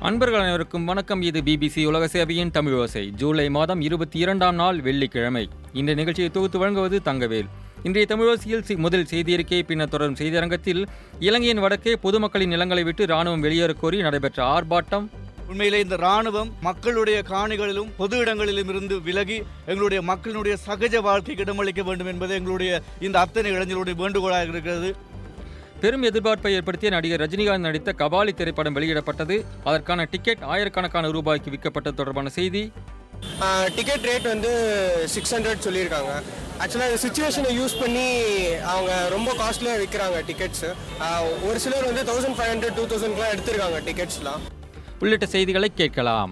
அன்பர்கள் அனைவருக்கும் வணக்கம் இது பிபிசி உலக சேவையின் தமிழ் ஓசை ஜூலை மாதம் இருபத்தி இரண்டாம் நாள் வெள்ளிக்கிழமை இந்த நிகழ்ச்சியை தொகுத்து வழங்குவது தங்கவேல் இன்றைய தமிழோசியில் சி- முதல் செய்தியறிக்கை பின்னர் தொடரும் செய்தியரங்கத்தில் இலங்கையின் வடக்கே பொதுமக்களின் நிலங்களை விட்டு ராணுவம் வெளியேறக் கோரி நடைபெற்ற ஆர்ப்பாட்டம் உண்மையிலே இந்த ராணுவம் மக்களுடைய காணிகளிலும் பொது இடங்களிலும் இருந்து விலகி எங்களுடைய மக்களினுடைய சகஜ வாழ்க்கைக்கு இடமளிக்க வேண்டும் என்பது எங்களுடைய இந்த அத்தனை இளைஞர்களுடைய வேண்டுகோளாக இருக்கிறது பெரும் எதிர்பார்ப்பை ஏற்படுத்திய நடிகர் ரஜினிகாந்த் நடித்த கபாலி திரைப்படம் வெளியிடப்பட்டது அதற்கான டிக்கெட் ஆயிரக்கணக்கான ரூபாய்க்கு விற்கப்பட்டது தொடர்பான செய்தி டிக்கெட் ரேட் வந்து சிக்ஸ் ஹண்ட்ரட் சொல்லியிருக்காங்க ஆக்சுவலாக இந்த சுச்சுவேஷனை யூஸ் பண்ணி அவங்க ரொம்ப காஸ்ட்லியாக விற்கிறாங்க டிக்கெட்ஸு ஒரு சிலர் வந்து தௌசண்ட் ஃபைவ் ஹண்ட்ரட் டூ தௌசண்ட்லாம் எடுத்திருக்காங்க டிக்கெட்ஸ்லாம் உள்ளிட்ட செய்திகளை கேட்கலாம்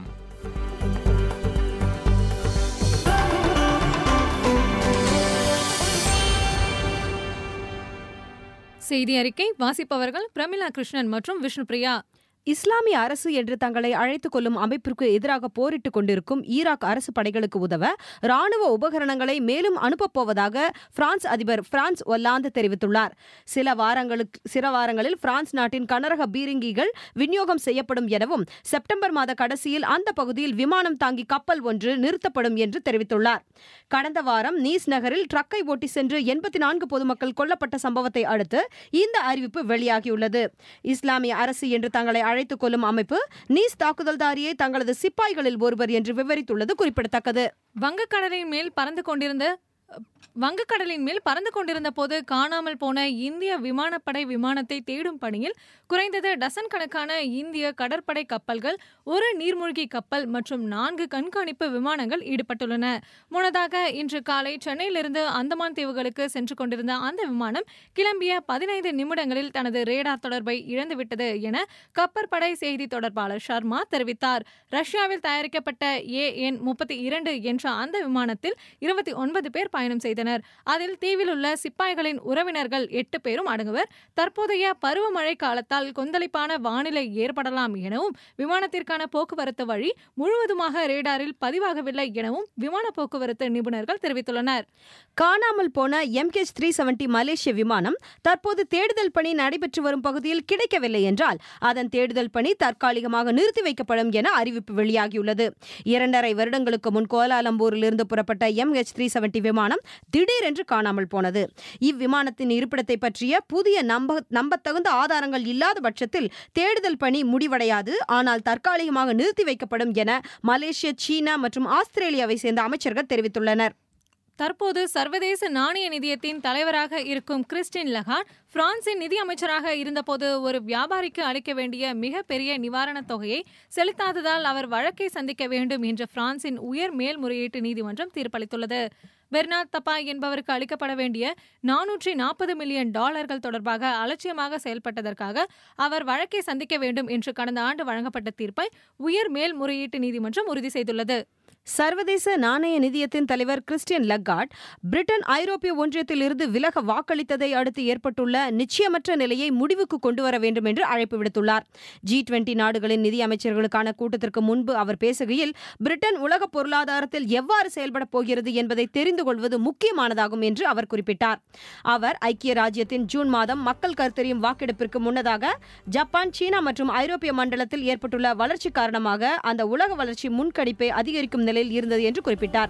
செய்தி அறிக்கை வாசிப்பவர்கள் பிரமிளா கிருஷ்ணன் மற்றும் விஷ்ணுபிரியா இஸ்லாமிய அரசு என்று தங்களை அழைத்துக் கொள்ளும் அமைப்பிற்கு எதிராக போரிட்டுக் கொண்டிருக்கும் ஈராக் அரசு படைகளுக்கு உதவ ராணுவ உபகரணங்களை மேலும் அனுப்பப் போவதாக பிரான்ஸ் அதிபர் பிரான்ஸ் ஒல்லாந்து தெரிவித்துள்ளார் சில வாரங்களுக்கு சில வாரங்களில் பிரான்ஸ் நாட்டின் கனரக பீரங்கிகள் விநியோகம் செய்யப்படும் எனவும் செப்டம்பர் மாத கடைசியில் அந்த பகுதியில் விமானம் தாங்கி கப்பல் ஒன்று நிறுத்தப்படும் என்று தெரிவித்துள்ளார் கடந்த வாரம் நீஸ் நகரில் ட்ரக்கை ஓட்டி சென்று எண்பத்தி நான்கு பொதுமக்கள் கொல்லப்பட்ட சம்பவத்தை அடுத்து இந்த அறிவிப்பு வெளியாகியுள்ளது இஸ்லாமிய அரசு என்று தங்களை அழைத்துக் கொள்ளும் அமைப்பு நீஸ் தாக்குதல்தாரியை தங்களது சிப்பாய்களில் ஒருவர் என்று விவரித்துள்ளது குறிப்பிடத்தக்கது வங்கக்கடலின் மேல் பறந்து கொண்டிருந்த வங்கக்கடலின் மேல் பறந்து கொண்டிருந்த போது காணாமல் போன இந்திய விமானப்படை விமானத்தை தேடும் பணியில் குறைந்தது டசன் கணக்கான இந்திய கடற்படை கப்பல்கள் ஒரு நீர்மூழ்கி கப்பல் மற்றும் நான்கு கண்காணிப்பு விமானங்கள் ஈடுபட்டுள்ளன முன்னதாக இன்று காலை சென்னையிலிருந்து அந்தமான் தீவுகளுக்கு சென்று கொண்டிருந்த அந்த விமானம் கிளம்பிய பதினைந்து நிமிடங்களில் தனது ரேடார் தொடர்பை இழந்துவிட்டது என கப்பற்படை செய்தி தொடர்பாளர் சர்மா தெரிவித்தார் ரஷ்யாவில் தயாரிக்கப்பட்ட ஏ என் முப்பத்தி இரண்டு என்ற அந்த விமானத்தில் இருபத்தி ஒன்பது பேர் பயணம் செய்தனர் அதில் தீவில் உள்ள சிப்பாய்களின் உறவினர்கள் எட்டு பேரும் அடங்குவர் தற்போதைய பருவமழை காலத்தால் கொந்தளிப்பான வானிலை ஏற்படலாம் எனவும் விமானத்திற்கான போக்குவரத்து வழி முழுவதுமாக ரேடாரில் பதிவாகவில்லை எனவும் விமான போக்குவரத்து நிபுணர்கள் தெரிவித்துள்ளனர் காணாமல் போன எம்கேஜ் த்ரீ செவன்டி மலேசிய விமானம் தற்போது தேடுதல் பணி நடைபெற்று வரும் பகுதியில் கிடைக்கவில்லை என்றால் அதன் தேடுதல் பணி தற்காலிகமாக நிறுத்தி வைக்கப்படும் என அறிவிப்பு வெளியாகியுள்ளது இரண்டரை வருடங்களுக்கு முன் கோலாலம்பூரிலிருந்து புறப்பட்ட எம்ஹெச் த்ரீ செவன்டி விமானம் திடீரென்று காணாமல் போனது இவ்விமானத்தின் இருப்பிடத்தை பற்றிய புதிய நம்ப நம்பத்தகுந்த ஆதாரங்கள் இல்லாத பட்சத்தில் தேடுதல் பணி முடிவடையாது ஆனால் தற்காலிகமாக நிறுத்தி வைக்கப்படும் என மலேசிய சீனா மற்றும் ஆஸ்திரேலியாவை சேர்ந்த அமைச்சர்கள் தெரிவித்துள்ளனர் தற்போது சர்வதேச நாணய நிதியத்தின் தலைவராக இருக்கும் கிறிஸ்டின் லகார்ட் பிரான்சின் நிதி அமைச்சராக இருந்தபோது ஒரு வியாபாரிக்கு அளிக்க வேண்டிய மிகப்பெரிய நிவாரணத் தொகையை செலுத்தாததால் அவர் வழக்கை சந்திக்க வேண்டும் என்ற பிரான்சின் உயர் மேல்முறையீட்டு நீதிமன்றம் தீர்ப்பளித்துள்ளது பெர்னார்ட் தப்பா என்பவருக்கு அளிக்கப்பட வேண்டிய நானூற்றி நாற்பது மில்லியன் டாலர்கள் தொடர்பாக அலட்சியமாக செயல்பட்டதற்காக அவர் வழக்கை சந்திக்க வேண்டும் என்று கடந்த ஆண்டு வழங்கப்பட்ட தீர்ப்பை உயர் மேல்முறையீட்டு நீதிமன்றம் உறுதி செய்துள்ளது சர்வதேச நாணய நிதியத்தின் தலைவர் கிறிஸ்டியன் லக்கார்ட் பிரிட்டன் ஐரோப்பிய ஒன்றியத்தில் இருந்து விலக வாக்களித்ததை அடுத்து ஏற்பட்டுள்ள நிச்சயமற்ற நிலையை முடிவுக்கு கொண்டு வர வேண்டும் என்று அழைப்பு விடுத்துள்ளார் ஜி டுவெண்டி நாடுகளின் நிதி அமைச்சர்களுக்கான கூட்டத்திற்கு முன்பு அவர் பேசுகையில் பிரிட்டன் உலக பொருளாதாரத்தில் எவ்வாறு செயல்படப் போகிறது என்பதை தெரிந்து கொள்வது முக்கியமானதாகும் என்று அவர் குறிப்பிட்டார் அவர் ஐக்கிய ராஜ்யத்தின் ஜூன் மாதம் மக்கள் கருத்தறியும் வாக்கெடுப்பிற்கு முன்னதாக ஜப்பான் சீனா மற்றும் ஐரோப்பிய மண்டலத்தில் ஏற்பட்டுள்ள வளர்ச்சி காரணமாக அந்த உலக வளர்ச்சி முன்கணிப்பை அதிகரிக்கும் நிலையில் இருந்தது என்று குறிப்பிட்டார்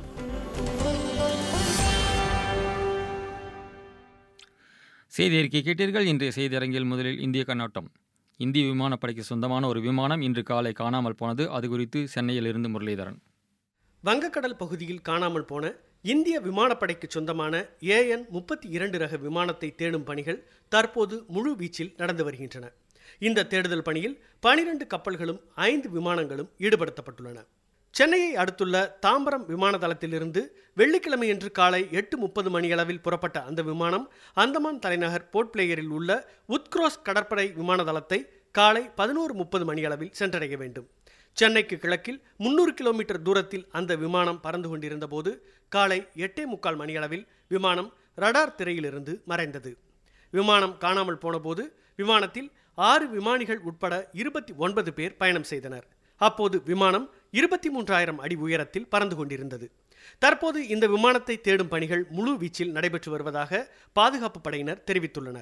செய்தி அறிக்கை கேட்டீர்கள் இன்றைய செய்தியரங்கில் முதலில் இந்திய கண்ணோட்டம் இந்திய விமானப்படைக்கு சொந்தமான ஒரு விமானம் இன்று காலை காணாமல் போனது அது குறித்து சென்னையிலிருந்து முரளிதரன் வங்கக்கடல் பகுதியில் காணாமல் போன இந்திய விமானப்படைக்கு சொந்தமான ஏஎன் முப்பத்தி இரண்டு ரக விமானத்தை தேடும் பணிகள் தற்போது முழு வீச்சில் நடந்து வருகின்றன இந்த தேடுதல் பணியில் பனிரெண்டு கப்பல்களும் ஐந்து விமானங்களும் ஈடுபடுத்தப்பட்டுள்ளன சென்னையை அடுத்துள்ள தாம்பரம் விமான தளத்திலிருந்து வெள்ளிக்கிழமையன்று காலை எட்டு முப்பது மணியளவில் புறப்பட்ட அந்த விமானம் அந்தமான் தலைநகர் போர்ட் பிளேயரில் உள்ள உத்க்ரோஸ் கடற்படை விமான தளத்தை காலை பதினோரு முப்பது மணியளவில் சென்றடைய வேண்டும் சென்னைக்கு கிழக்கில் முன்னூறு கிலோமீட்டர் தூரத்தில் அந்த விமானம் பறந்து கொண்டிருந்த போது காலை எட்டே முக்கால் மணியளவில் விமானம் ரடார் திரையிலிருந்து மறைந்தது விமானம் காணாமல் போனபோது விமானத்தில் ஆறு விமானிகள் உட்பட இருபத்தி ஒன்பது பேர் பயணம் செய்தனர் அப்போது விமானம் இருபத்தி மூன்றாயிரம் அடி உயரத்தில் பறந்து கொண்டிருந்தது தற்போது இந்த விமானத்தை தேடும் பணிகள் முழு வீச்சில் நடைபெற்று வருவதாக பாதுகாப்பு படையினர் தெரிவித்துள்ளனர்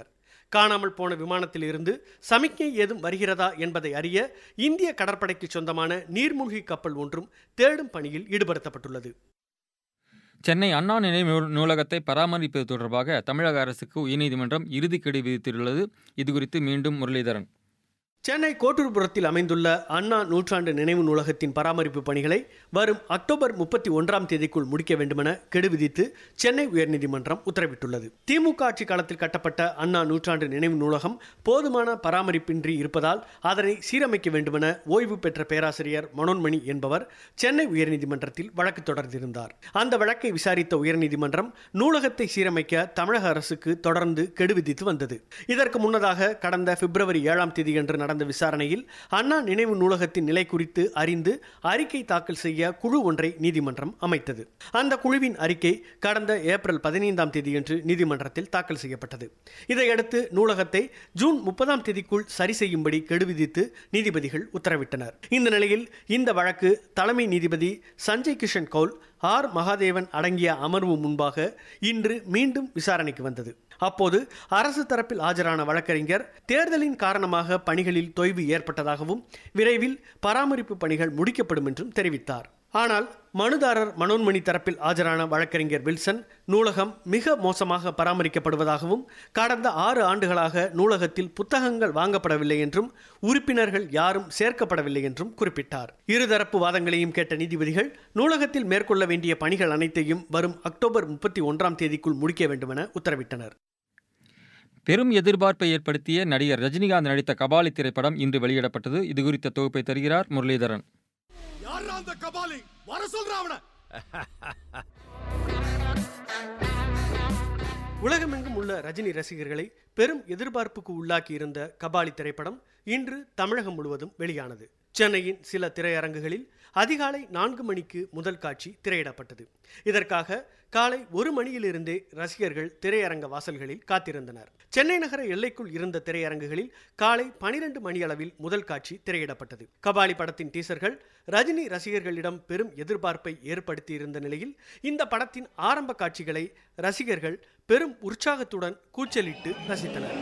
காணாமல் போன விமானத்தில் இருந்து சமிக்ஞை ஏதும் வருகிறதா என்பதை அறிய இந்திய கடற்படைக்கு சொந்தமான நீர்மூழ்கி கப்பல் ஒன்றும் தேடும் பணியில் ஈடுபடுத்தப்பட்டுள்ளது சென்னை அண்ணா நினைவு நூ- நூலகத்தை பராமரிப்பது தொடர்பாக தமிழக அரசுக்கு உயர்நீதிமன்றம் இறுதிக்கெடு விதித்துள்ளது இதுகுறித்து மீண்டும் முரளிதரன் சென்னை கோட்டூர்புரத்தில் அமைந்துள்ள அண்ணா நூற்றாண்டு நினைவு நூலகத்தின் பராமரிப்பு பணிகளை வரும் அக்டோபர் முப்பத்தி ஒன்றாம் தேதிக்குள் முடிக்க வேண்டுமென கெடு விதித்து சென்னை உயர்நீதிமன்றம் உத்தரவிட்டுள்ளது திமுக ஆட்சி காலத்தில் கட்டப்பட்ட அண்ணா நூற்றாண்டு நினைவு நூலகம் போதுமான பராமரிப்பின்றி இருப்பதால் அதனை சீரமைக்க வேண்டுமென ஓய்வு பெற்ற பேராசிரியர் மனோன்மணி என்பவர் சென்னை உயர்நீதிமன்றத்தில் வழக்கு தொடர்ந்திருந்தார் அந்த வழக்கை விசாரித்த உயர்நீதிமன்றம் நூலகத்தை சீரமைக்க தமிழக அரசுக்கு தொடர்ந்து கெடு விதித்து வந்தது இதற்கு முன்னதாக கடந்த பிப்ரவரி ஏழாம் தேதியன்று நடந்த விசாரணையில் அண்ணா நினைவு நூலகத்தின் நிலை குறித்து அறிந்து அறிக்கை தாக்கல் செய்ய குழு ஒன்றை நீதிமன்றம் அமைத்தது அந்த குழுவின் அறிக்கை கடந்த ஏப்ரல் பதினைந்தாம் தேதியன்று நீதிமன்றத்தில் தாக்கல் செய்யப்பட்டது இதையடுத்து நூலகத்தை ஜூன் முப்பதாம் தேதிக்குள் சரி செய்யும்படி கெடு விதித்து நீதிபதிகள் உத்தரவிட்டனர் இந்த நிலையில் இந்த வழக்கு தலைமை நீதிபதி சஞ்சய் கிஷன் கவுல் ஆர் மகாதேவன் அடங்கிய அமர்வு முன்பாக இன்று மீண்டும் விசாரணைக்கு வந்தது அப்போது அரசு தரப்பில் ஆஜரான வழக்கறிஞர் தேர்தலின் காரணமாக பணிகளில் தொய்வு ஏற்பட்டதாகவும் விரைவில் பராமரிப்பு பணிகள் முடிக்கப்படும் என்றும் தெரிவித்தார் ஆனால் மனுதாரர் மனோன்மணி தரப்பில் ஆஜரான வழக்கறிஞர் வில்சன் நூலகம் மிக மோசமாக பராமரிக்கப்படுவதாகவும் கடந்த ஆறு ஆண்டுகளாக நூலகத்தில் புத்தகங்கள் வாங்கப்படவில்லை என்றும் உறுப்பினர்கள் யாரும் சேர்க்கப்படவில்லை என்றும் குறிப்பிட்டார் இருதரப்பு வாதங்களையும் கேட்ட நீதிபதிகள் நூலகத்தில் மேற்கொள்ள வேண்டிய பணிகள் அனைத்தையும் வரும் அக்டோபர் முப்பத்தி ஒன்றாம் தேதிக்குள் முடிக்க வேண்டுமென உத்தரவிட்டனர் பெரும் எதிர்பார்ப்பை ஏற்படுத்திய நடிகர் ரஜினிகாந்த் நடித்த கபாலி திரைப்படம் இன்று வெளியிடப்பட்டது இது குறித்த தொகுப்பை தருகிறார் முரளிதரன் யாரா அந்த கபாலி வர சொல்ற அவன உலகமெங்கும் உள்ள ரஜினி ரசிகர்களை பெரும் எதிர்பார்ப்புக்கு உள்ளாக்கி இருந்த கபாலி திரைப்படம் இன்று தமிழகம் முழுவதும் வெளியானது சென்னையின் சில திரையரங்குகளில் அதிகாலை நான்கு மணிக்கு முதல் காட்சி திரையிடப்பட்டது இதற்காக காலை ஒரு மணியிலிருந்தே ரசிகர்கள் திரையரங்க வாசல்களில் காத்திருந்தனர் சென்னை நகர எல்லைக்குள் இருந்த திரையரங்குகளில் காலை பனிரெண்டு மணியளவில் முதல் காட்சி திரையிடப்பட்டது கபாலி படத்தின் டீசர்கள் ரஜினி ரசிகர்களிடம் பெரும் எதிர்பார்ப்பை ஏற்படுத்தியிருந்த நிலையில் இந்த படத்தின் ஆரம்ப காட்சிகளை ரசிகர்கள் பெரும் உற்சாகத்துடன் கூச்சலிட்டு ரசித்தனர்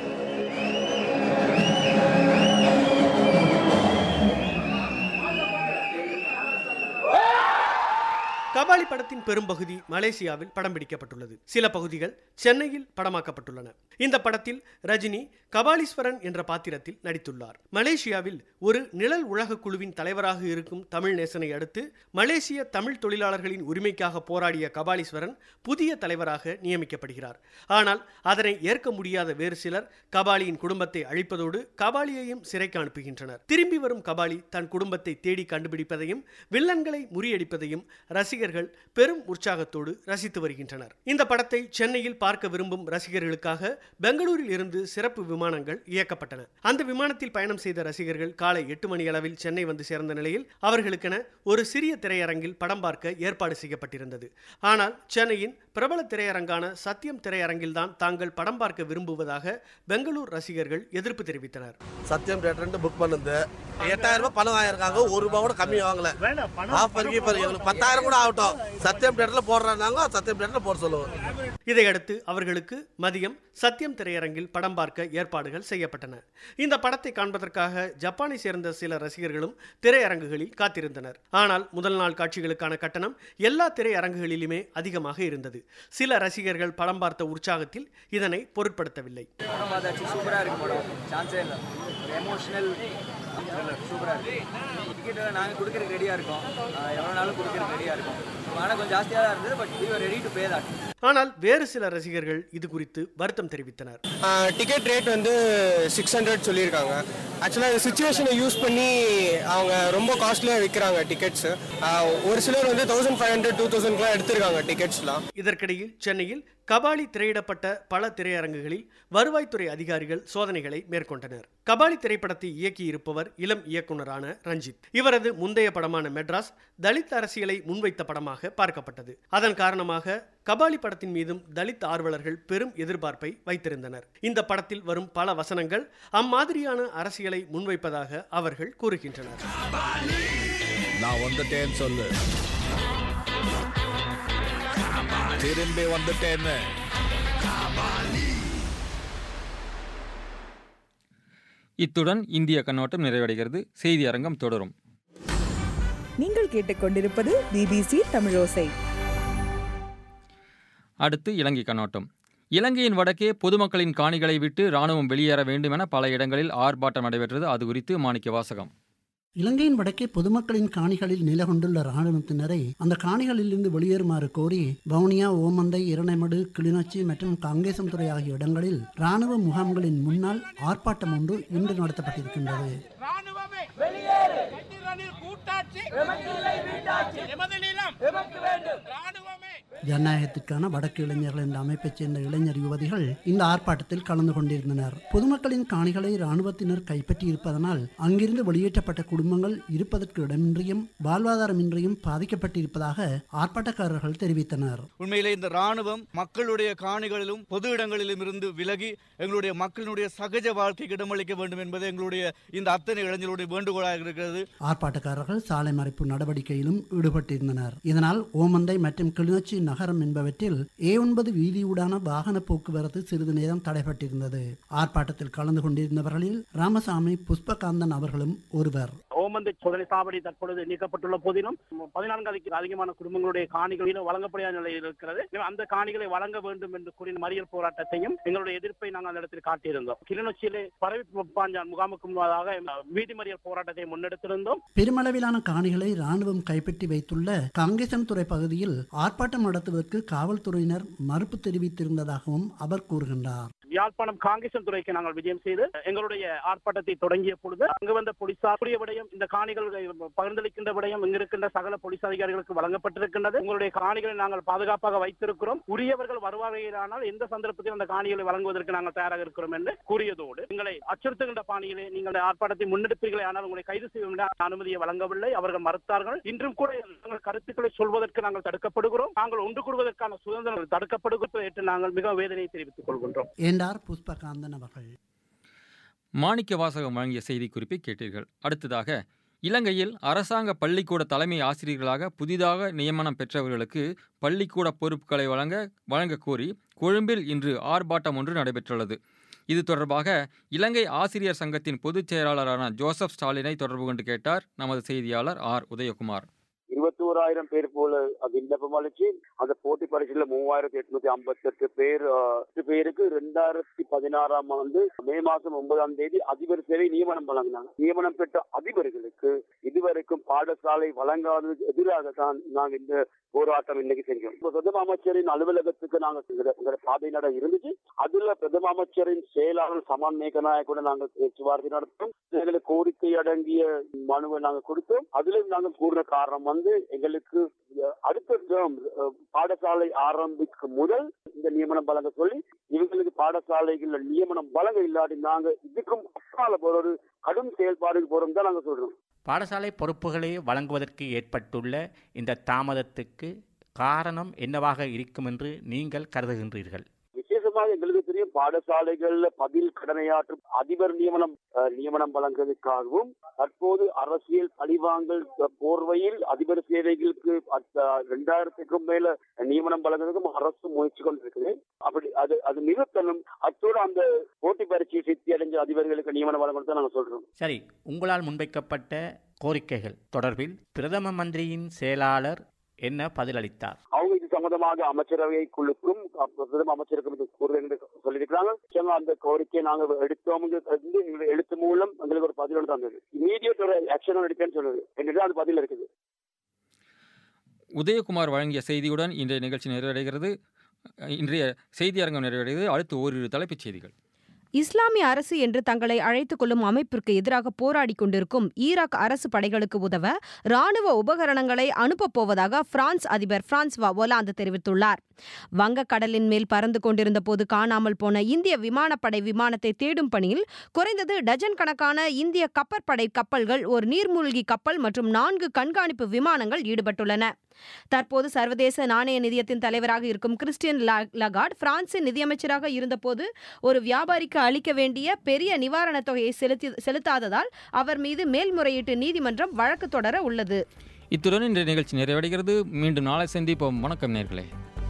கபாலி படத்தின் பெரும்பகுதி மலேசியாவில் படம் பிடிக்கப்பட்டுள்ளது சில பகுதிகள் சென்னையில் படமாக்கப்பட்டுள்ளன இந்த படத்தில் ரஜினி கபாலீஸ்வரன் என்ற பாத்திரத்தில் நடித்துள்ளார் மலேசியாவில் ஒரு நிழல் உலக குழுவின் தலைவராக இருக்கும் தமிழ் நேசனை அடுத்து மலேசிய தமிழ் தொழிலாளர்களின் உரிமைக்காக போராடிய கபாலீஸ்வரன் புதிய தலைவராக நியமிக்கப்படுகிறார் ஆனால் அதனை ஏற்க முடியாத வேறு சிலர் கபாலியின் குடும்பத்தை அழிப்பதோடு கபாலியையும் சிறைக்கு அனுப்புகின்றனர் திரும்பி வரும் கபாலி தன் குடும்பத்தை தேடி கண்டுபிடிப்பதையும் வில்லன்களை முறியடிப்பதையும் ரசிகர்கள் பெரும் உற்சாகத்தோடு ரசித்து வருகின்றனர் இந்த படத்தை சென்னையில் பார்க்க விரும்பும் ரசிகர்களுக்காக பெங்களூரில் இருந்து சிறப்பு விமானங்கள் இயக்கப்பட்டன அந்த விமானத்தில் பயணம் செய்த ரசிகர்கள் காலை எட்டு மணி அளவில் சென்னை வந்து சேர்ந்த நிலையில் அவர்களுக்கென ஒரு சிறிய திரையரங்கில் படம் பார்க்க ஏற்பாடு செய்யப்பட்டிருந்தது ஆனால் சென்னையின் பிரபல திரையரங்கான சத்தியம் திரையரங்கில்தான் தாங்கள் படம் பார்க்க விரும்புவதாக பெங்களூர் ரசிகர்கள் எதிர்ப்பு தெரிவித்தனர் சத்தியம் தேட்டர்னு புக் பண்ணுது எட்டாயிரம் ரூபாய் பணம் வாங்கியிருக்காங்க ஒரு ரூபாய் கூட கம்மி வாங்கல ஆஃபர் கீஃபர் எங்களுக்கு பத்தாயிரம் கூட ஆகட்டும் சத்தியம் தேட்டர்ல போடுறாங்க சத்தியம் தேட்டர்ல போட சொல்லுவோம் இதையடுத்து அவர்களுக்கு மதியம் சத்தியம் திரையரங்கில் படம் பார்க்க ஏற்பாடுகள் செய்யப்பட்டன இந்த படத்தை காண்பதற்காக ஜப்பானை சேர்ந்த சில ரசிகர்களும் திரையரங்குகளில் காத்திருந்தனர் ஆனால் முதல் நாள் காட்சிகளுக்கான கட்டணம் எல்லா திரையரங்குகளிலுமே அதிகமாக இருந்தது சில ரசிகர்கள் படம் பார்த்த உற்சாகத்தில் இதனை பொருட்படுத்தவில்லை படம் பார்த்தாச்சு சூப்பராக இருக்கு படம் சான்ஸே இல்லை ஒரு எமோஷனல் சூப்பராக இருக்கு டிக்கெட்டெல்லாம் நாங்கள் கொடுக்கறதுக்கு ரெடியாக இருக்கோம் ஆஹ் எவ்வளோ நாளும் கொடுக்கறதுக்கு ரெடியாக இருக்கோம் ஆனால் கொஞ்சம் ஜாஸ்தியாக தான் இருந்தது but we ready to pay that ஆனால் வேறு சில ரசிகர்கள் இது குறித்து வருத்தம் தெரிவித்தனர் டிக்கெட் ரேட் வந்து சிக்ஸ் ஹண்ட்ரட் சொல்லியிருக்காங்க ஆக்சுவலாக இந்த சுச்சுவேஷனை யூஸ் பண்ணி அவங்க ரொம்ப காஸ்ட்லியாக விற்கிறாங்க டிக்கெட்ஸு ஒரு சிலர் வந்து தௌசண்ட் ஃபைவ் ஹண்ட்ரட் டூ தௌசண்ட்லாம் எடுத்திருக்காங்க டிக்கெட்ஸ்லாம் இதற்கிடையில் சென்னையில் கபாலி திரையிடப்பட்ட பல திரையரங்குகளில் வருவாய்த்துறை அதிகாரிகள் சோதனைகளை மேற்கொண்டனர் கபாலி திரைப்படத்தை இயக்கியிருப்பவர் இளம் இயக்குனரான ரஞ்சித் இவரது முந்தைய படமான மெட்ராஸ் தலித் அரசியலை முன்வைத்த படமாக பார்க்கப்பட்டது அதன் காரணமாக கபாலி படத்தின் மீதும் தலித் ஆர்வலர்கள் பெரும் எதிர்பார்ப்பை வைத்திருந்தனர் இந்த படத்தில் வரும் பல வசனங்கள் அம்மாதிரியான அரசியலை முன்வைப்பதாக அவர்கள் கூறுகின்றனர் நான் வந்துட்டேன்னு சொல்லு திரும்பி வந்துட்டேன்னு இத்துடன் இந்திய கண்ணோட்டம் நிறைவடைகிறது செய்தி அரங்கம் தொடரும் நீங்கள் கேட்டுக்கொண்டிருப்பது பிபிசி தமிழோசை அடுத்து இலங்கை கண்ணோட்டம் இலங்கையின் வடக்கே பொதுமக்களின் காணிகளை விட்டு ராணுவம் வெளியேற வேண்டும் என பல இடங்களில் ஆர்ப்பாட்டம் நடைபெற்றது அது குறித்து மாணிக்க வாசகம் இலங்கையின் வடக்கே பொதுமக்களின் காணிகளில் நில கொண்டுள்ள இராணுவத்தினரை அந்த காணிகளிலிருந்து வெளியேறுமாறு கோரி வவுனியா ஓமந்தை இரணைமடு கிளிநொச்சி மற்றும் காங்கேசன்துறை ஆகிய இடங்களில் இராணுவ முகாம்களின் முன்னால் ஆர்ப்பாட்டம் ஒன்று இன்று நடத்தப்பட்டிருக்கின்றது ஜனநாயகத்திற்கான வடக்கு இளைஞர்கள் என்ற அமைப்பைச் சேர்ந்த இளைஞர் யுவதிகள் இந்த ஆர்ப்பாட்டத்தில் கலந்து கொண்டிருந்தனர் பொதுமக்களின் காணிகளை இராணுவத்தினர் கைப்பற்றி இருப்பதனால் அங்கிருந்து வெளியேற்றப்பட்ட குடும்பங்கள் இருப்பதற்கு இடமின்றியும் வாழ்வாதாரமின்றியும் பாதிக்கப்பட்டிருப்பதாக ஆர்ப்பாட்டக்காரர்கள் தெரிவித்தனர் உண்மையிலே இந்த ராணுவம் மக்களுடைய காணிகளிலும் பொது இடங்களிலும் இருந்து விலகி எங்களுடைய மக்களினுடைய சகஜ வாழ்க்கைக்கு இடமளிக்க வேண்டும் என்பது எங்களுடைய இந்த அத்தனை இளைஞர்களுடைய வேண்டுகோளாக இருக்கிறது ஆர்ப்பாட்டக்காரர்கள் சாலை மறைப்பு நடவடிக்கையிலும் ஈடுபட்டிருந்தனர் இதனால் ஓமந்தை மற்றும் கிளிநொச்சி நகரம் என்பவற்றில் ஏ ஒன்பது வீதியூடான வாகன போக்குவரத்து சிறிது நேரம் தடைபட்டிருந்தது ஆர்ப்பாட்டத்தில் கலந்து கொண்டிருந்தவர்களில் ராமசாமி புஷ்பகாந்தன் அவர்களும் ஒருவர் ஓமந்தை சோதனை சாவடி தற்பொழுது நீக்கப்பட்டுள்ள போதிலும் பதினான்கு அதிகமான குடும்பங்களுடைய காணிகளிலும் வழங்கப்படாத நிலையில் இருக்கிறது அந்த காணிகளை வழங்க வேண்டும் என்று கூறிய மறியல் போராட்டத்தையும் எங்களுடைய எதிர்ப்பை நாங்கள் அந்த இடத்தில் காட்டியிருந்தோம் கிளிநொச்சியிலே பரவி பாஞ்சான் முகாமுக்கு முன்னதாக வீதி மறியல் போராட்டத்தை முன்னெடுத்திருந்தோம் பெருமளவிலான காணிகளை ராணுவம் கைப்பற்றி வைத்துள்ள காங்கேசன் துறை பகுதியில் ஆர்ப்பாட்டம் நடத்துவதற்கு காவல்துறையினர் மறுப்பு தெரிவித்திருந்ததாகவும் அவர் கூறுகின்றார் யாழ்ப்பாணம் காங்கேசன் துறைக்கு நாங்கள் விஜயம் செய்து எங்களுடைய ஆர்ப்பாட்டத்தை தொடங்கிய பொழுது அங்கு வந்த போலீசார் கூறிய விடயம் இந்த காணிகள் பகிர்ந்தளிக்கின்ற விடயம் இங்கு இருக்கின்ற சகல போலீஸ் அதிகாரிகளுக்கு வழங்கப்பட்டிருக்கின்றது உங்களுடைய காணிகளை நாங்கள் பாதுகாப்பாக வைத்திருக்கிறோம் உரியவர்கள் வருவார்களானால் எந்த சந்தர்ப்பத்தில் அந்த காணிகளை வழங்குவதற்கு நாங்கள் தயாராக இருக்கிறோம் என்று கூறியதோடு எங்களை அச்சுறுத்துகின்ற பாணியிலே நீங்கள் ஆர்ப்பாட்டத்தை முன்னெடுப்பீர்களே ஆனால் உங்களை கைது செய்ய அனுமதியை வழங்கவில்லை அவர்கள் மறுத்தார்கள் இன்றும் கூட நாங்கள் கருத்துக்களை சொல்வதற்கு நாங்கள் தடுக்கப்படுகிறோம் நாங்கள் ஒன்று கூடுவதற்கான சுதந்திரம் தடுக்கப்படுகிறது என்று நாங்கள் மிக வேதனையை தெரிவித்துக் கொள்கின்றோம் என்றார் புஷ்பகாந்தன் அவர்கள் மாணிக்க வாசகம் வழங்கிய செய்திக்குறிப்பை கேட்டீர்கள் அடுத்ததாக இலங்கையில் அரசாங்க பள்ளிக்கூட தலைமை ஆசிரியர்களாக புதிதாக நியமனம் பெற்றவர்களுக்கு பள்ளிக்கூட பொறுப்புகளை வழங்க வழங்க கோரி கொழும்பில் இன்று ஆர்ப்பாட்டம் ஒன்று நடைபெற்றுள்ளது இது தொடர்பாக இலங்கை ஆசிரியர் சங்கத்தின் பொதுச் செயலாளரான ஜோசப் ஸ்டாலினை தொடர்பு கொண்டு கேட்டார் நமது செய்தியாளர் ஆர் உதயகுமார் இருபத்தி ஓராயிரம் பேர் போல விண்ணப்பம் அளிச்சு அந்த போட்டி பரீட்சையில மூவாயிரத்தி எட்நூத்தி ஐம்பத்தி எட்டு பேர் எட்டு பேருக்கு ரெண்டாயிரத்தி பதினாறாம் ஆண்டு மே மாசம் ஒன்பதாம் தேதி அதிபர் சேவை நியமனம் வழங்கினாங்க நியமனம் பெற்ற அதிபர்களுக்கு இதுவரைக்கும் பாடசாலை வழங்காததுக்கு எதிராக தான் நாங்க இந்த போராட்டம் இன்னைக்கு செஞ்சோம் பிரதம அமைச்சரின் அலுவலகத்துக்கு நாங்க பாதை நட இருந்துச்சு அதுல பிரதம அமைச்சரின் செயலாளர் சமான் மேகநாயக் கூட நாங்க பேச்சுவார்த்தை நடத்தோம் எங்களுக்கு கோரிக்கை அடங்கிய மனுவை நாங்க கொடுத்தோம் அதுல நாங்க கூறின காரணம் வந்து எங்களுக்கு அடுத்த டேர்ம் பாடசாலை ஆரம்பிக்கும் முதல் இந்த நியமனம் வழங்க சொல்லி இவங்களுக்கு பாடசாலைகள்ல நியமனம் வழங்க இல்லாட்டி நாங்க இதுக்கும் அப்பால போற ஒரு கடும் செயல்பாடுக்கு போறோம் தான் நாங்க சொல்றோம் பாடசாலை பொறுப்புகளை வழங்குவதற்கு ஏற்பட்டுள்ள இந்த தாமதத்துக்கு காரணம் என்னவாக இருக்கும் என்று நீங்கள் கருதுகின்றீர்கள் விசேஷமாக எங்களுக்கு தெரியும் பாடசாலைகள்ல பதில் கடனையாற்றும் அதிபர் நியமனம் நியமனம் வழங்குவதற்காகவும் தற்போது அரசியல் பழிவாங்கல் போர்வையில் அதிபர் சேவைகளுக்கு ரெண்டாயிரத்துக்கும் மேல நியமனம் வழங்குவதற்கும் அரசு முயற்சி கொண்டிருக்குது அப்படி அது அது நிறுத்தணும் அத்தோடு அந்த போட்டி பரீட்சை சித்தி அடைஞ்ச அதிபர்களுக்கு நியமனம் வழங்கணும் நாங்க சொல்றோம் சரி உங்களால் முன்வைக்கப்பட்ட கோரிக்கைகள் தொடர்பில் பிரதம மந்திரியின் செயலாளர் என்ன பதிலளித்தார் அவங்க இது சம்பந்தமாக அமைச்சரவை குழுக்கும் பிரதம அமைச்சருக்கும் இது கூறுவது சொல்லியிருக்கிறாங்க அந்த கோரிக்கையை நாங்க எடுத்தோம் எழுத்து மூலம் எங்களுக்கு ஒரு பதில் ஒன்று தந்தது இமீடியட் ஒரு ஆக்ஷன் எடுப்பேன்னு சொல்லுது என்னிடம் அது பதில் இருக்குது உதயகுமார் வழங்கிய செய்தியுடன் இன்றைய நிகழ்ச்சி நிறைவடைகிறது இன்றைய செய்தியரங்கம் நிறைவடைகிறது அடுத்து ஓரிரு தலைப்புச் செய்திகள் இஸ்லாமிய அரசு என்று தங்களை அழைத்துக் கொள்ளும் அமைப்பிற்கு எதிராக போராடி கொண்டிருக்கும் ஈராக் அரசு படைகளுக்கு உதவ ராணுவ உபகரணங்களை அனுப்பப் போவதாக பிரான்ஸ் அதிபர் பிரான்ஸ்வா ஒலாந்து தெரிவித்துள்ளார் வங்கக்கடலின் மேல் பறந்து கொண்டிருந்த போது காணாமல் போன இந்திய விமானப்படை விமானத்தை தேடும் பணியில் குறைந்தது டஜன் கணக்கான இந்திய கப்பற்படை கப்பல்கள் ஒரு நீர்மூழ்கி கப்பல் மற்றும் நான்கு கண்காணிப்பு விமானங்கள் ஈடுபட்டுள்ளன தற்போது சர்வதேச நாணய நிதியத்தின் தலைவராக இருக்கும் கிறிஸ்டியன் லகார்ட் பிரான்சின் நிதியமைச்சராக இருந்தபோது ஒரு வியாபாரிக்கு அளிக்க வேண்டிய பெரிய நிவாரணத் தொகையை செலுத்தி செலுத்தாததால் அவர் மீது மேல்முறையீட்டு நீதிமன்றம் வழக்கு தொடர உள்ளது இத்துடன் இன்றைய நிகழ்ச்சி நிறைவடைகிறது மீண்டும் நாளை சந்திப்போம் வணக்கம் நேர்களே